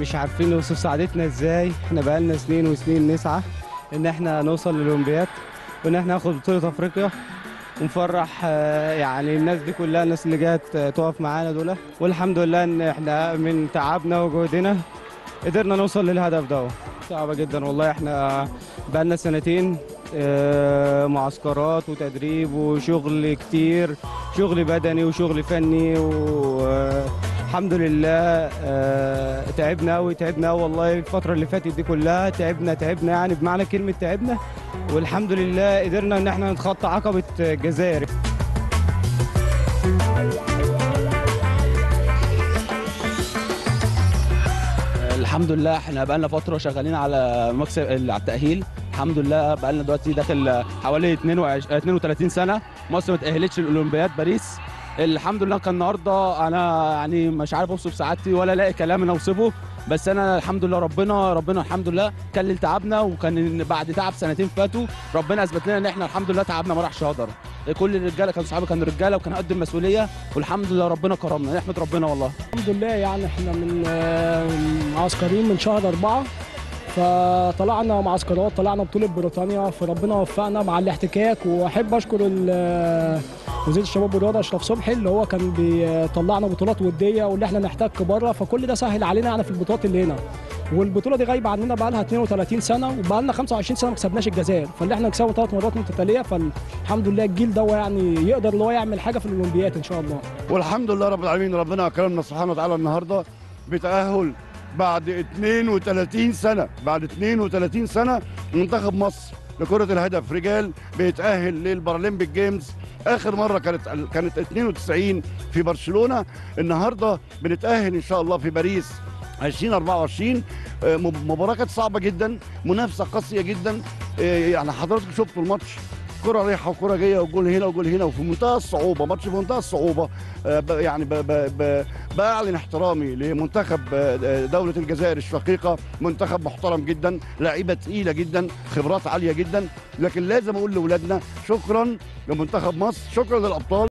مش عارفين نوصف سعادتنا ازاي احنا بقالنا سنين وسنين نسعى ان احنا نوصل للاولمبياد وان احنا ناخد بطوله افريقيا ونفرح آه، يعني الناس دي كلها الناس اللي جت آه، تقف معانا دول والحمد لله ان احنا من تعبنا وجهدنا قدرنا نوصل للهدف ده صعبة جدا والله احنا بقالنا سنتين آه، معسكرات وتدريب وشغل كتير شغل بدني وشغل فني والحمد لله آه، تعبنا قوي تعبنا قوي والله الفترة اللي فاتت دي كلها تعبنا تعبنا يعني بمعنى كلمة تعبنا والحمد لله قدرنا ان احنا نتخطى عقبة الجزائر الحمد لله احنا بقالنا فتره شغالين على مكسب على التاهيل الحمد لله بقالنا دلوقتي داخل حوالي 22 32 سنه مصر ما تاهلتش الاولمبياد باريس الحمد لله كان النهارده انا يعني مش عارف اوصف سعادتي ولا الاقي كلام انا اوصفه بس انا الحمد لله ربنا ربنا الحمد لله كلل تعبنا وكان بعد تعب سنتين فاتوا ربنا اثبت لنا ان احنا الحمد لله تعبنا ما راحش هدر كل الرجاله كانوا صحابي كانوا رجاله وكان قد المسؤوليه والحمد لله ربنا كرمنا نحمد ربنا والله الحمد لله يعني احنا من آه، معسكرين من شهر أربعة فطلعنا معسكرات طلعنا بطولة بريطانيا فربنا وفقنا مع الاحتكاك واحب اشكر ال- آه، وزير الشباب والرياضه اشرف صبحي اللي هو كان بيطلعنا بطولات وديه واللي احنا نحتك بره فكل ده سهل علينا يعني في البطولات اللي هنا والبطوله دي غايبه عننا بقى لها 32 سنه وبقى لنا 25 سنه ما كسبناش الجزائر فاللي احنا نكسبه ثلاث مرات متتاليه فالحمد لله الجيل ده يعني يقدر اللي هو يعمل حاجه في الاولمبياد ان شاء الله والحمد لله رب العالمين ربنا اكرمنا سبحانه وتعالى النهارده بتاهل بعد 32 سنه بعد 32 سنه منتخب مصر لكره الهدف رجال بيتاهل للبارالمبيك جيمز اخر مره كانت كانت 92 في برشلونه النهارده بنتاهل ان شاء الله في باريس 2024 آه، مب- مباراه كانت صعبه جدا منافسه قاسيه جدا آه، يعني حضراتكم شفتوا الماتش كرة رايحة وكرة جاية وجول هنا وجول هنا وفي منتهى الصعوبة ماتش في منتهى الصعوبة آه، ب- يعني ب- ب- ب- بأعلن احترامي لمنتخب آه، دولة الجزائر الشقيقة منتخب محترم جدا لعيبة تقيلة جدا خبرات عالية جدا لكن لازم أقول لأولادنا شكرا لمنتخب مصر شكرا للأبطال